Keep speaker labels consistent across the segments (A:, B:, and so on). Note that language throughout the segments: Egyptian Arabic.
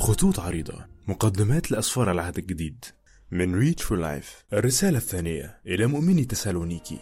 A: خطوط عريضة مقدمات لأسفار العهد الجديد من ريتش فور لايف الرسالة الثانية إلى مؤمني تسالونيكي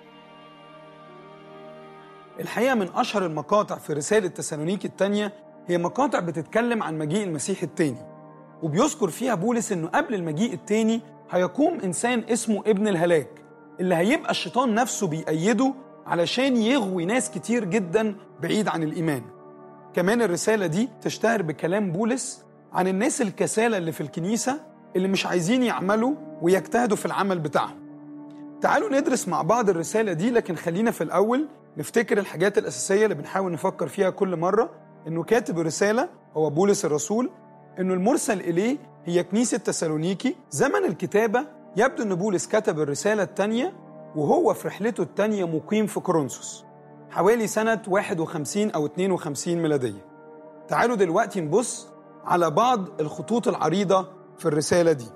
B: الحقيقة من أشهر المقاطع في رسالة تسالونيكي الثانية هي مقاطع بتتكلم عن مجيء المسيح الثاني وبيذكر فيها بولس إنه قبل المجيء الثاني هيقوم إنسان اسمه ابن الهلاك اللي هيبقى الشيطان نفسه بيأيده علشان يغوي ناس كتير جدا بعيد عن الإيمان كمان الرسالة دي تشتهر بكلام بولس عن الناس الكسالى اللي في الكنيسة اللي مش عايزين يعملوا ويجتهدوا في العمل بتاعهم تعالوا ندرس مع بعض الرسالة دي لكن خلينا في الأول نفتكر الحاجات الأساسية اللي بنحاول نفكر فيها كل مرة إنه كاتب الرسالة هو بولس الرسول إنه المرسل إليه هي كنيسة تسالونيكي زمن الكتابة يبدو إن بولس كتب الرسالة الثانية وهو في رحلته الثانية مقيم في كورنثوس حوالي سنة 51 أو 52 ميلادية تعالوا دلوقتي نبص على بعض الخطوط العريضة في الرسالة دي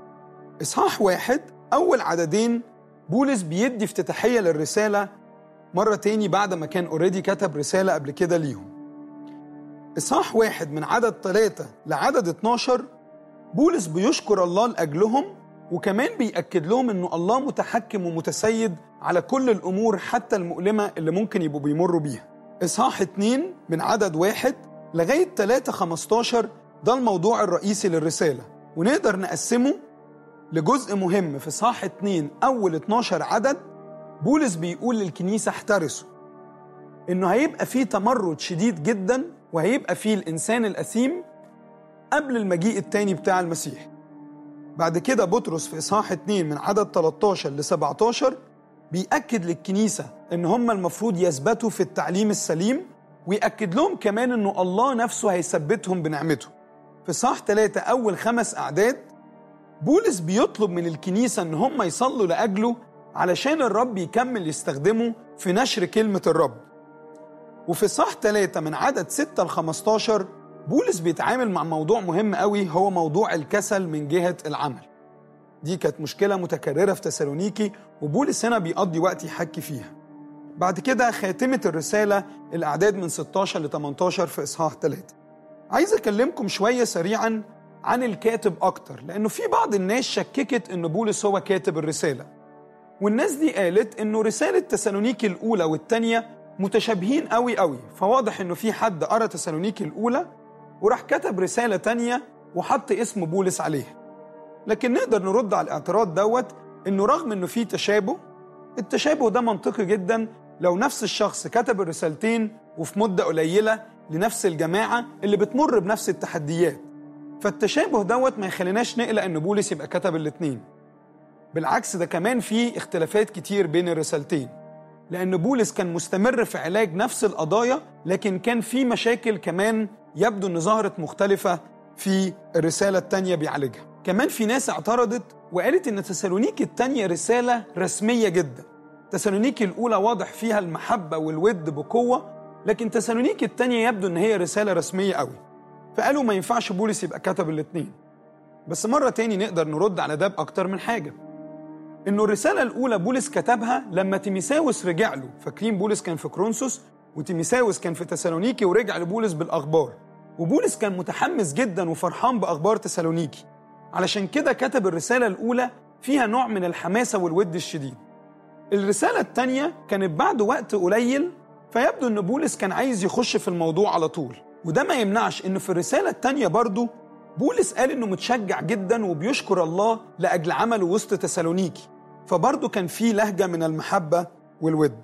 B: إصحاح واحد أول عددين بولس بيدي افتتاحية للرسالة مرة تاني بعد ما كان اوريدي كتب رسالة قبل كده ليهم إصحاح واحد من عدد ثلاثة لعدد 12 بولس بيشكر الله لأجلهم وكمان بيأكد لهم إنه الله متحكم ومتسيد على كل الأمور حتى المؤلمة اللي ممكن يبقوا بيمروا بيها إصحاح اتنين من عدد واحد لغاية 3 15 ده الموضوع الرئيسي للرسالة ونقدر نقسمه لجزء مهم في صح 2 أول 12 عدد بولس بيقول للكنيسة احترسوا إنه هيبقى فيه تمرد شديد جدا وهيبقى فيه الإنسان الأثيم قبل المجيء التاني بتاع المسيح بعد كده بطرس في إصحاح 2 من عدد 13 ل 17 بيأكد للكنيسة إن هم المفروض يثبتوا في التعليم السليم ويأكد لهم كمان إنه الله نفسه هيثبتهم بنعمته في صح 3 أول خمس أعداد بولس بيطلب من الكنيسة إن هم يصلوا لأجله علشان الرب يكمل يستخدمه في نشر كلمة الرب وفي صح 3 من عدد 6 ل 15 بولس بيتعامل مع موضوع مهم قوي هو موضوع الكسل من جهة العمل دي كانت مشكلة متكررة في تسالونيكي وبولس هنا بيقضي وقت يحكي فيها بعد كده خاتمة الرسالة الأعداد من 16 ل 18 في إصحاح 3 عايز أكلمكم شوية سريعا عن الكاتب أكتر لأنه في بعض الناس شككت إن بولس هو كاتب الرسالة والناس دي قالت إنه رسالة تسالونيكي الأولى والتانية متشابهين قوي قوي فواضح إنه في حد قرأ تسالونيكي الأولى وراح كتب رسالة تانية وحط اسم بولس عليها لكن نقدر نرد على الاعتراض دوت إنه رغم إنه في تشابه التشابه ده منطقي جدا لو نفس الشخص كتب الرسالتين وفي مدة قليلة لنفس الجماعة اللي بتمر بنفس التحديات فالتشابه دوت ما يخليناش نقلق ان بولس يبقى كتب الاتنين بالعكس ده كمان في اختلافات كتير بين الرسالتين لان بولس كان مستمر في علاج نفس القضايا لكن كان في مشاكل كمان يبدو ان ظهرت مختلفة في الرسالة التانية بيعالجها كمان في ناس اعترضت وقالت ان تسالونيكي التانية رسالة رسمية جدا تسالونيكي الأولى واضح فيها المحبة والود بقوة لكن تسالونيكي التانية يبدو ان هي رسالة رسمية قوي فقالوا ما ينفعش بولس يبقى كتب الاتنين بس مرة تاني نقدر نرد على ده بأكتر من حاجة إنه الرسالة الأولى بولس كتبها لما تيميساوس رجع له فاكرين بولس كان في كرونسوس وتيميساوس كان في تسالونيكي ورجع لبولس بالأخبار وبولس كان متحمس جدا وفرحان بأخبار تسالونيكي علشان كده كتب الرسالة الأولى فيها نوع من الحماسة والود الشديد الرسالة التانية كانت بعد وقت قليل فيبدو إن بولس كان عايز يخش في الموضوع على طول وده ما يمنعش إن في الرسالة التانية برضو بولس قال إنه متشجع جدا وبيشكر الله لأجل عمله وسط تسالونيكي فبرضو كان في لهجة من المحبة والود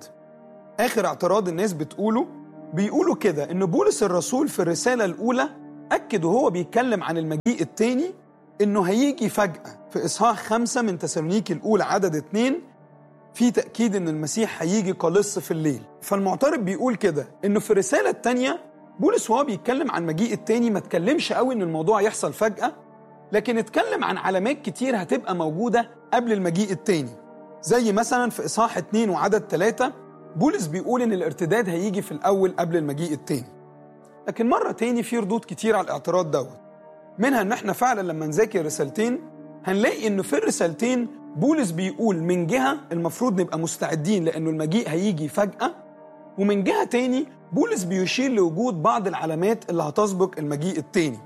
B: آخر اعتراض الناس بتقوله بيقولوا كده إن بولس الرسول في الرسالة الأولى أكد وهو بيتكلم عن المجيء التاني إنه هيجي فجأة في إصحاح خمسة من تسالونيكي الأولى عدد اتنين في تأكيد إن المسيح هيجي قلص في الليل فالمعترض بيقول كده إنه في الرسالة التانية بولس وهو بيتكلم عن مجيء التاني ما اتكلمش قوي إن الموضوع يحصل فجأة لكن اتكلم عن علامات كتير هتبقى موجودة قبل المجيء التاني زي مثلا في إصحاح 2 وعدد 3 بولس بيقول إن الارتداد هيجي في الأول قبل المجيء التاني لكن مرة تاني في ردود كتير على الاعتراض دوت منها إن إحنا فعلا لما نذاكر رسالتين هنلاقي إنه في الرسالتين بولس بيقول من جهة المفروض نبقى مستعدين لأنه المجيء هيجي فجأة ومن جهة تاني بولس بيشير لوجود بعض العلامات اللي هتسبق المجيء التاني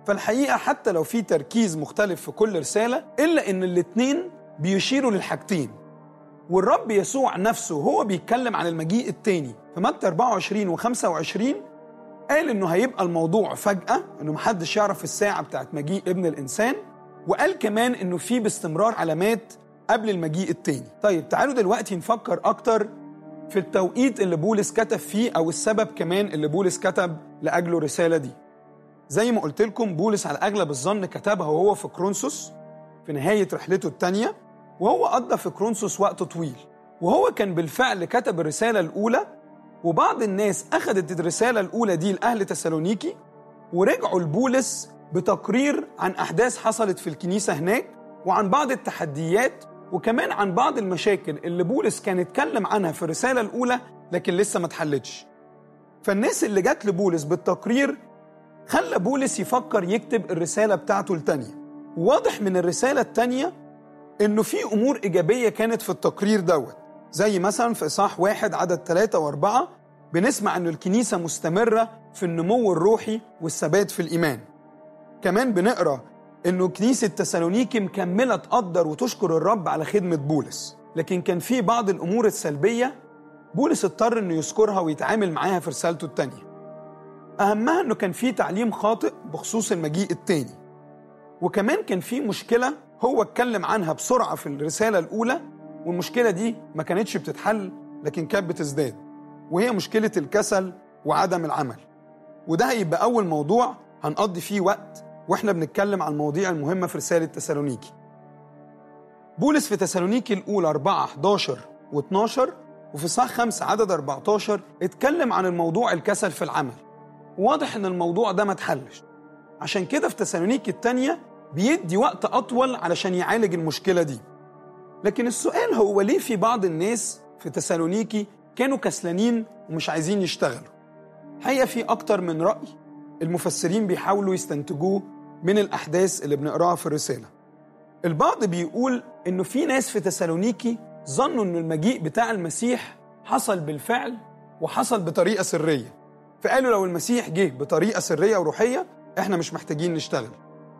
B: فالحقيقة حتى لو في تركيز مختلف في كل رسالة إلا إن الاتنين بيشيروا للحاجتين والرب يسوع نفسه هو بيتكلم عن المجيء التاني في متى 24 و25 قال إنه هيبقى الموضوع فجأة إنه محدش يعرف الساعة بتاعت مجيء ابن الإنسان وقال كمان إنه في باستمرار علامات قبل المجيء التاني طيب تعالوا دلوقتي نفكر أكتر في التوقيت اللي بولس كتب فيه أو السبب كمان اللي بولس كتب لأجله الرسالة دي زي ما قلت لكم بولس على أغلب الظن كتبها وهو في كرونسوس في نهاية رحلته التانية وهو قضى في كرونسوس وقت طويل وهو كان بالفعل كتب الرسالة الأولى وبعض الناس أخذت الرسالة الأولى دي لأهل تسالونيكي ورجعوا لبولس بتقرير عن أحداث حصلت في الكنيسة هناك وعن بعض التحديات وكمان عن بعض المشاكل اللي بولس كان اتكلم عنها في الرسالة الأولى لكن لسه ما اتحلتش فالناس اللي جت لبولس بالتقرير خلى بولس يفكر يكتب الرسالة بتاعته التانية واضح من الرسالة التانية إنه في أمور إيجابية كانت في التقرير دوت زي مثلا في إصحاح واحد عدد ثلاثة وأربعة بنسمع إنه الكنيسة مستمرة في النمو الروحي والثبات في الإيمان كمان بنقرأ إنه كنيسة تسالونيكي مكملة تقدر وتشكر الرب على خدمة بولس لكن كان في بعض الأمور السلبية بولس اضطر إنه يذكرها ويتعامل معاها في رسالته التانية أهمها إنه كان في تعليم خاطئ بخصوص المجيء التاني وكمان كان في مشكلة هو اتكلم عنها بسرعة في الرسالة الأولى والمشكلة دي ما كانتش بتتحل لكن كانت بتزداد وهي مشكلة الكسل وعدم العمل وده هيبقى أول موضوع هنقضي فيه وقت واحنا بنتكلم عن المواضيع المهمة في رسالة تسالونيكي بولس في تسالونيكي الأولى 4 11 و12 وفي صح 5 عدد 14 اتكلم عن الموضوع الكسل في العمل واضح ان الموضوع ده ما اتحلش عشان كده في تسالونيكي التانية بيدي وقت أطول علشان يعالج المشكلة دي لكن السؤال هو ليه في بعض الناس في تسالونيكي كانوا كسلانين ومش عايزين يشتغلوا حقيقة في أكتر من رأي المفسرين بيحاولوا يستنتجوه من الأحداث اللي بنقراها في الرسالة البعض بيقول إنه في ناس في تسالونيكي ظنوا إن المجيء بتاع المسيح حصل بالفعل وحصل بطريقة سرية فقالوا لو المسيح جه بطريقة سرية وروحية إحنا مش محتاجين نشتغل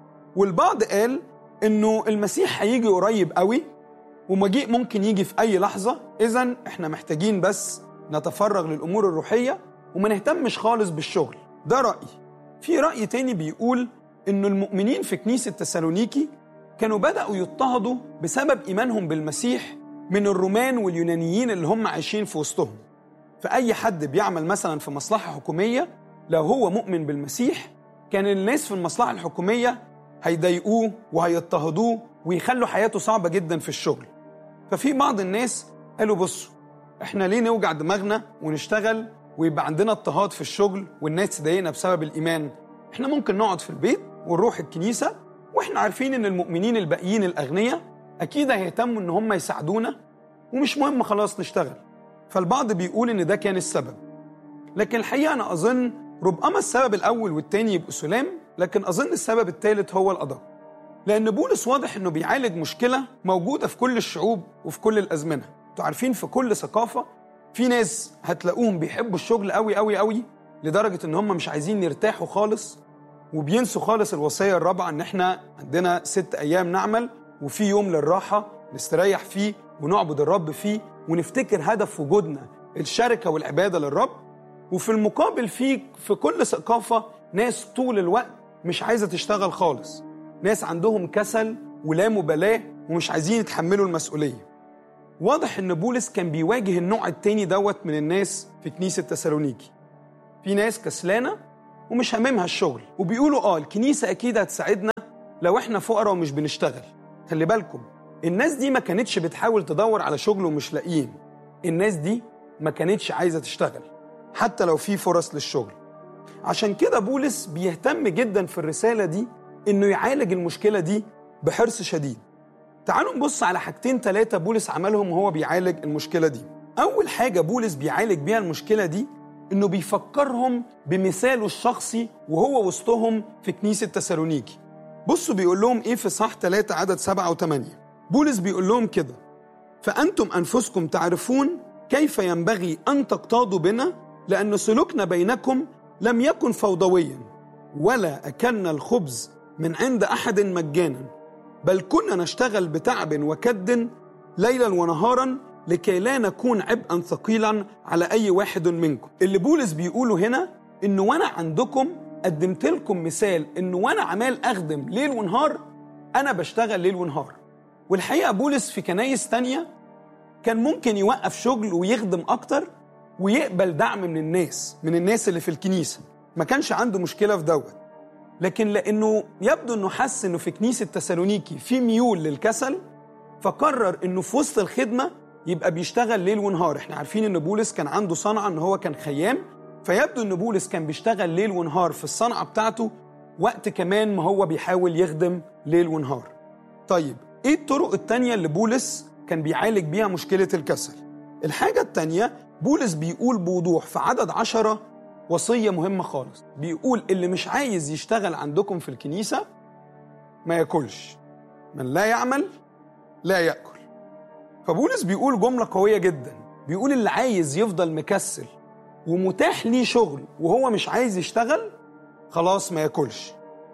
B: والبعض قال إنه المسيح هيجي قريب قوي ومجيء ممكن يجي في أي لحظة إذا إحنا محتاجين بس نتفرغ للأمور الروحية وما نهتمش خالص بالشغل ده رأي في رأي تاني بيقول إنه المؤمنين في كنيسة تسالونيكي كانوا بدأوا يضطهدوا بسبب إيمانهم بالمسيح من الرومان واليونانيين اللي هم عايشين في وسطهم فأي حد بيعمل مثلا في مصلحة حكومية لو هو مؤمن بالمسيح كان الناس في المصلحة الحكومية هيضايقوه وهيضطهدوه ويخلوا حياته صعبة جدا في الشغل ففي بعض الناس قالوا بصوا احنا ليه نوجع دماغنا ونشتغل ويبقى عندنا اضطهاد في الشغل والناس تضايقنا بسبب الإيمان احنا ممكن نقعد في البيت ونروح الكنيسة واحنا عارفين ان المؤمنين الباقيين الأغنياء أكيد هيهتموا ان هم يساعدونا ومش مهم خلاص نشتغل فالبعض بيقول ان ده كان السبب لكن الحقيقة أنا أظن ربما السبب الأول والتاني يبقوا سلام لكن أظن السبب الثالث هو الأدق لأن بولس واضح إنه بيعالج مشكلة موجودة في كل الشعوب وفي كل الأزمنة أنتوا عارفين في كل ثقافة في ناس هتلاقوهم بيحبوا الشغل قوي قوي قوي لدرجة إن هم مش عايزين يرتاحوا خالص وبينسوا خالص الوصية الرابعة إن إحنا عندنا ست أيام نعمل وفي يوم للراحة نستريح فيه ونعبد الرب فيه ونفتكر هدف وجودنا الشركة والعبادة للرب وفي المقابل في في كل ثقافة ناس طول الوقت مش عايزة تشتغل خالص ناس عندهم كسل ولا مبالاة ومش عايزين يتحملوا المسؤولية واضح ان بولس كان بيواجه النوع التاني دوت من الناس في كنيسة تسالونيكي في ناس كسلانة ومش هاممها الشغل وبيقولوا اه الكنيسة اكيد هتساعدنا لو احنا فقراء ومش بنشتغل خلي بالكم الناس دي ما كانتش بتحاول تدور على شغل ومش لاقيين الناس دي ما كانتش عايزة تشتغل حتى لو في فرص للشغل عشان كده بولس بيهتم جدا في الرسالة دي انه يعالج المشكلة دي بحرص شديد تعالوا نبص على حاجتين ثلاثة بولس عملهم وهو بيعالج المشكلة دي أول حاجة بولس بيعالج بيها المشكلة دي إنه بيفكرهم بمثاله الشخصي وهو وسطهم في كنيسة تسالونيكي بصوا بيقول لهم إيه في صح 3 عدد 7 و8 بولس بيقول لهم كده فأنتم أنفسكم تعرفون كيف ينبغي أن تقتادوا بنا لأن سلوكنا بينكم لم يكن فوضويا ولا أكلنا الخبز من عند أحد مجانا بل كنا نشتغل بتعب وكد ليلا ونهارا لكي لا نكون عبئا ثقيلا على أي واحد منكم اللي بولس بيقوله هنا إنه وأنا عندكم قدمت لكم مثال إنه وأنا عمال أخدم ليل ونهار أنا بشتغل ليل ونهار والحقيقة بولس في كنايس تانية كان ممكن يوقف شغل ويخدم أكتر ويقبل دعم من الناس من الناس اللي في الكنيسة ما كانش عنده مشكلة في دوت لكن لأنه يبدو أنه حس أنه في كنيسة تسالونيكي في ميول للكسل فقرر أنه في وسط الخدمة يبقى بيشتغل ليل ونهار احنا عارفين أن بولس كان عنده صنعة أنه هو كان خيام فيبدو أن بولس كان بيشتغل ليل ونهار في الصنعة بتاعته وقت كمان ما هو بيحاول يخدم ليل ونهار طيب ايه الطرق التانية اللي بولس كان بيعالج بيها مشكلة الكسل الحاجة التانية بولس بيقول بوضوح في عدد عشرة وصية مهمة خالص بيقول اللي مش عايز يشتغل عندكم في الكنيسة ما ياكلش من لا يعمل لا يأكل فبولس بيقول جملة قوية جدا بيقول اللي عايز يفضل مكسل ومتاح ليه شغل وهو مش عايز يشتغل خلاص ما ياكلش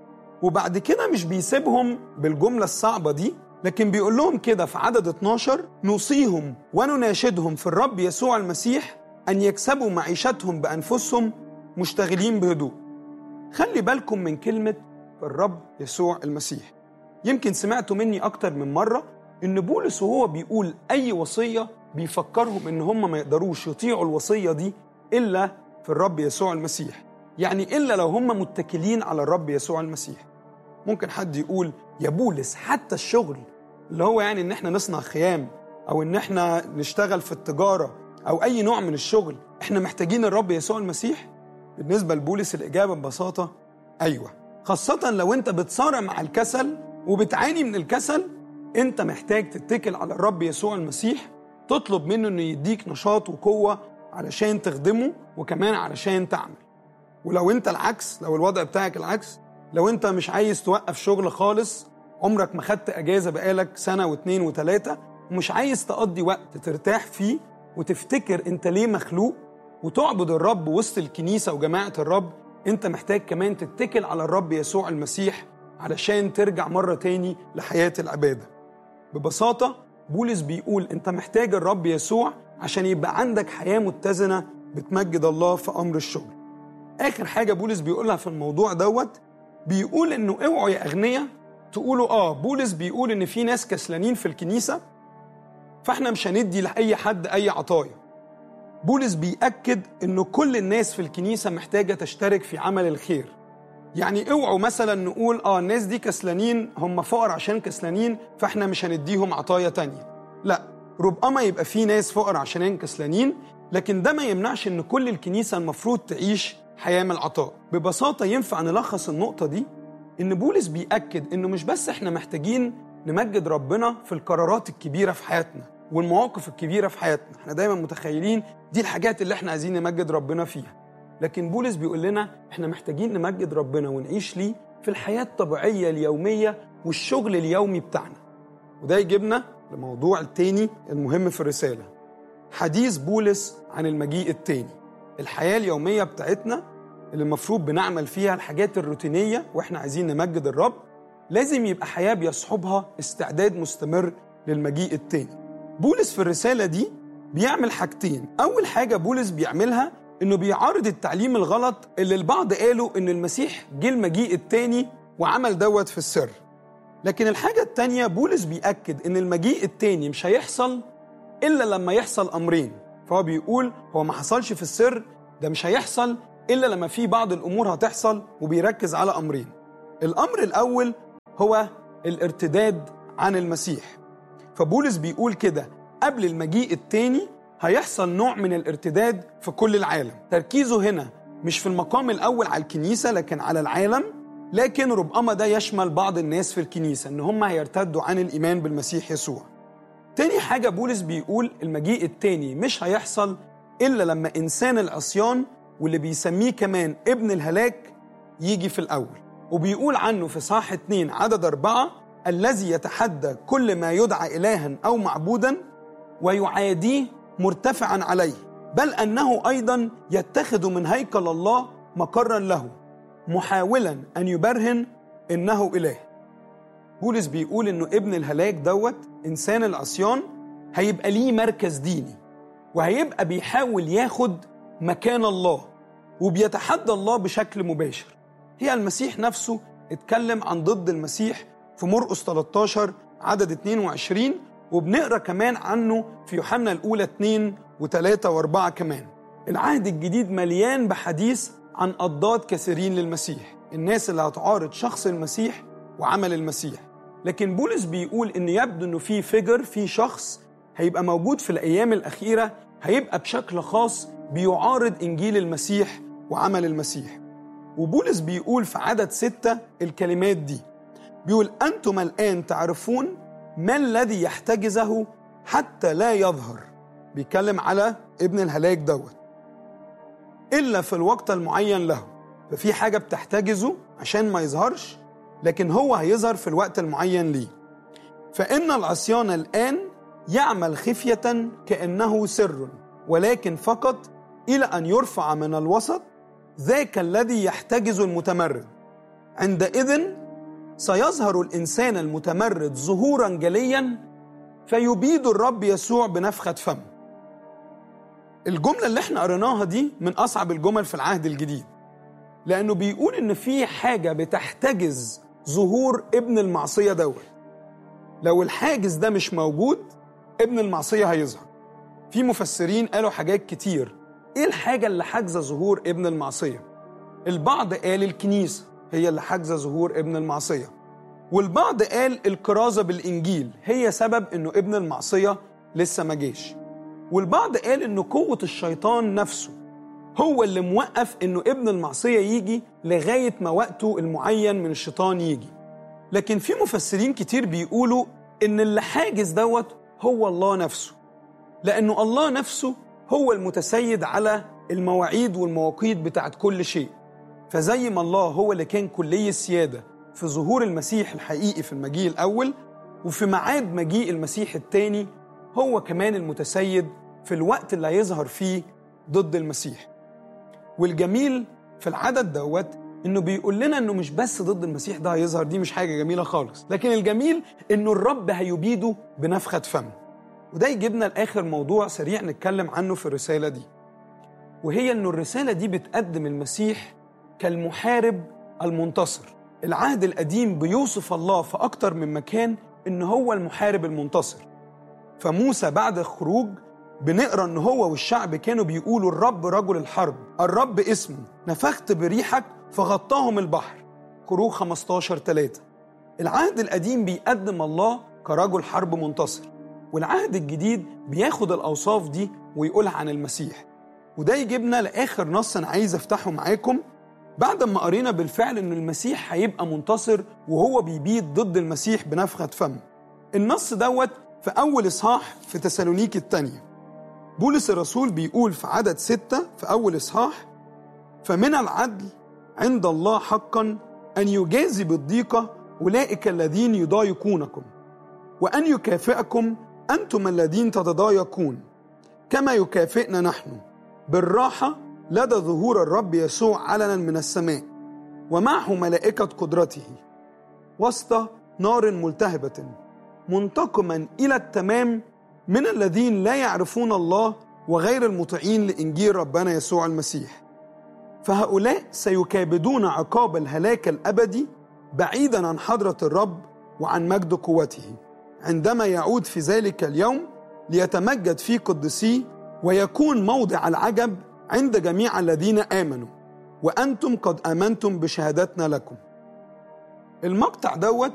B: وبعد كده مش بيسيبهم بالجملة الصعبة دي لكن بيقول لهم كده في عدد 12 نوصيهم ونناشدهم في الرب يسوع المسيح أن يكسبوا معيشتهم بأنفسهم مشتغلين بهدوء خلي بالكم من كلمة في الرب يسوع المسيح يمكن سمعتوا مني أكتر من مرة إن بولس وهو بيقول أي وصية بيفكرهم إن هم ما يقدروش يطيعوا الوصية دي إلا في الرب يسوع المسيح يعني إلا لو هم متكلين على الرب يسوع المسيح ممكن حد يقول يا بولس حتى الشغل اللي هو يعني ان احنا نصنع خيام او ان احنا نشتغل في التجاره او اي نوع من الشغل احنا محتاجين الرب يسوع المسيح بالنسبه لبولس الاجابه ببساطه ايوه خاصه لو انت بتصارع مع الكسل وبتعاني من الكسل انت محتاج تتكل على الرب يسوع المسيح تطلب منه انه يديك نشاط وقوه علشان تخدمه وكمان علشان تعمل ولو انت العكس لو الوضع بتاعك العكس لو انت مش عايز توقف شغل خالص عمرك ما خدت اجازه بقالك سنه واتنين وتلاته ومش عايز تقضي وقت ترتاح فيه وتفتكر انت ليه مخلوق وتعبد الرب وسط الكنيسه وجماعه الرب انت محتاج كمان تتكل على الرب يسوع المسيح علشان ترجع مره تاني لحياه العباده ببساطه بولس بيقول انت محتاج الرب يسوع عشان يبقى عندك حياه متزنه بتمجد الله في امر الشغل اخر حاجه بولس بيقولها في الموضوع دوت بيقول انه اوعوا يا اغنياء تقولوا اه بولس بيقول ان في ناس كسلانين في الكنيسه فاحنا مش هندي لاي حد اي عطايا بولس بيأكد انه كل الناس في الكنيسه محتاجه تشترك في عمل الخير يعني اوعوا مثلا نقول اه الناس دي كسلانين هم فقر عشان كسلانين فاحنا مش هنديهم عطايا تانية لا ربما يبقى في ناس فقر عشان كسلانين لكن ده ما يمنعش ان كل الكنيسه المفروض تعيش حياه من العطاء ببساطه ينفع نلخص النقطه دي ان بولس بيأكد انه مش بس احنا محتاجين نمجد ربنا في القرارات الكبيره في حياتنا والمواقف الكبيره في حياتنا احنا دايما متخيلين دي الحاجات اللي احنا عايزين نمجد ربنا فيها لكن بولس بيقول لنا احنا محتاجين نمجد ربنا ونعيش ليه في الحياه الطبيعيه اليوميه والشغل اليومي بتاعنا وده يجيبنا لموضوع التاني المهم في الرساله حديث بولس عن المجيء التاني الحياه اليوميه بتاعتنا اللي المفروض بنعمل فيها الحاجات الروتينيه واحنا عايزين نمجد الرب لازم يبقى حياه بيصحبها استعداد مستمر للمجيء التاني بولس في الرساله دي بيعمل حاجتين اول حاجه بولس بيعملها انه بيعارض التعليم الغلط اللي البعض قالوا ان المسيح جه المجيء التاني وعمل دوت في السر لكن الحاجه التانيه بولس بيأكد ان المجيء التاني مش هيحصل الا لما يحصل امرين فهو بيقول هو ما حصلش في السر ده مش هيحصل الا لما في بعض الامور هتحصل وبيركز على امرين الامر الاول هو الارتداد عن المسيح فبولس بيقول كده قبل المجيء التاني هيحصل نوع من الارتداد في كل العالم تركيزه هنا مش في المقام الاول على الكنيسه لكن على العالم لكن ربما ده يشمل بعض الناس في الكنيسه ان هم هيرتدوا عن الايمان بالمسيح يسوع تاني حاجه بولس بيقول المجيء التاني مش هيحصل الا لما انسان العصيان واللي بيسميه كمان ابن الهلاك يجي في الأول وبيقول عنه في صح اتنين عدد أربعة الذي يتحدى كل ما يدعى إلها أو معبودا ويعاديه مرتفعا عليه بل أنه أيضا يتخذ من هيكل الله مقرا له محاولا أن يبرهن إنه إله بولس بيقول إنه ابن الهلاك دوت إنسان العصيان هيبقى ليه مركز ديني وهيبقى بيحاول ياخد مكان الله وبيتحدى الله بشكل مباشر هي المسيح نفسه اتكلم عن ضد المسيح في مرقس 13 عدد 22 وبنقرا كمان عنه في يوحنا الاولى 2 و3 و4 كمان العهد الجديد مليان بحديث عن أضداد كثيرين للمسيح الناس اللي هتعارض شخص المسيح وعمل المسيح لكن بولس بيقول ان يبدو انه في فيجر في شخص هيبقى موجود في الايام الاخيره هيبقى بشكل خاص بيعارض انجيل المسيح وعمل المسيح وبولس بيقول في عدد ستة الكلمات دي بيقول أنتم الآن تعرفون ما الذي يحتجزه حتى لا يظهر بيتكلم على ابن الهلاك دوت إلا في الوقت المعين له ففي حاجة بتحتجزه عشان ما يظهرش لكن هو هيظهر في الوقت المعين ليه فإن العصيان الآن يعمل خفية كأنه سر ولكن فقط إلى أن يرفع من الوسط ذاك الذي يحتجز المتمرد عندئذ سيظهر الإنسان المتمرد ظهورا جليا فيبيد الرب يسوع بنفخة فم الجملة اللي احنا قريناها دي من أصعب الجمل في العهد الجديد لأنه بيقول إن في حاجة بتحتجز ظهور ابن المعصية دوت لو الحاجز ده مش موجود ابن المعصية هيظهر في مفسرين قالوا حاجات كتير ايه الحاجة اللي حاجزة ظهور ابن المعصية البعض قال الكنيسة هي اللي حاجزة ظهور ابن المعصية والبعض قال الكرازة بالإنجيل هي سبب إنه ابن المعصية لسه ما جاش والبعض قال إنه قوة الشيطان نفسه هو اللي موقف إنه ابن المعصية يجي لغاية ما وقته المعين من الشيطان يجي لكن في مفسرين كتير بيقولوا إن اللي حاجز دوت هو الله نفسه لأنه الله نفسه هو المتسيد على المواعيد والمواقيت بتاعت كل شيء فزي ما الله هو اللي كان كلي السيادة في ظهور المسيح الحقيقي في المجيء الأول وفي ميعاد مجيء المسيح الثاني هو كمان المتسيد في الوقت اللي هيظهر فيه ضد المسيح والجميل في العدد دوت انه بيقول لنا انه مش بس ضد المسيح ده هيظهر دي مش حاجه جميله خالص لكن الجميل انه الرب هيبيده بنفخه فم وده يجيبنا لاخر موضوع سريع نتكلم عنه في الرساله دي وهي انه الرساله دي بتقدم المسيح كالمحارب المنتصر العهد القديم بيوصف الله في اكتر من مكان ان هو المحارب المنتصر فموسى بعد الخروج بنقرا ان هو والشعب كانوا بيقولوا الرب رجل الحرب الرب اسمه نفخت بريحك فغطاهم البحر خروج 15 3 العهد القديم بيقدم الله كرجل حرب منتصر والعهد الجديد بياخد الاوصاف دي ويقولها عن المسيح وده يجيبنا لاخر نص انا عايز افتحه معاكم بعد ما قرينا بالفعل ان المسيح هيبقى منتصر وهو بيبيد ضد المسيح بنفخه فم النص دوت في اول اصحاح في تسالونيكي الثانيه بولس الرسول بيقول في عدد ستة في أول إصحاح فمن العدل عند الله حقا أن يجازي بالضيقة أولئك الذين يضايقونكم وأن يكافئكم أنتم الذين تتضايقون كما يكافئنا نحن بالراحة لدى ظهور الرب يسوع علنا من السماء ومعه ملائكة قدرته وسط نار ملتهبة منتقما إلى التمام من الذين لا يعرفون الله وغير المطيعين لإنجيل ربنا يسوع المسيح فهؤلاء سيكابدون عقاب الهلاك الأبدي بعيدا عن حضرة الرب وعن مجد قوته عندما يعود في ذلك اليوم ليتمجد في قدسيه ويكون موضع العجب عند جميع الذين آمنوا وأنتم قد آمنتم بشهادتنا لكم المقطع دوت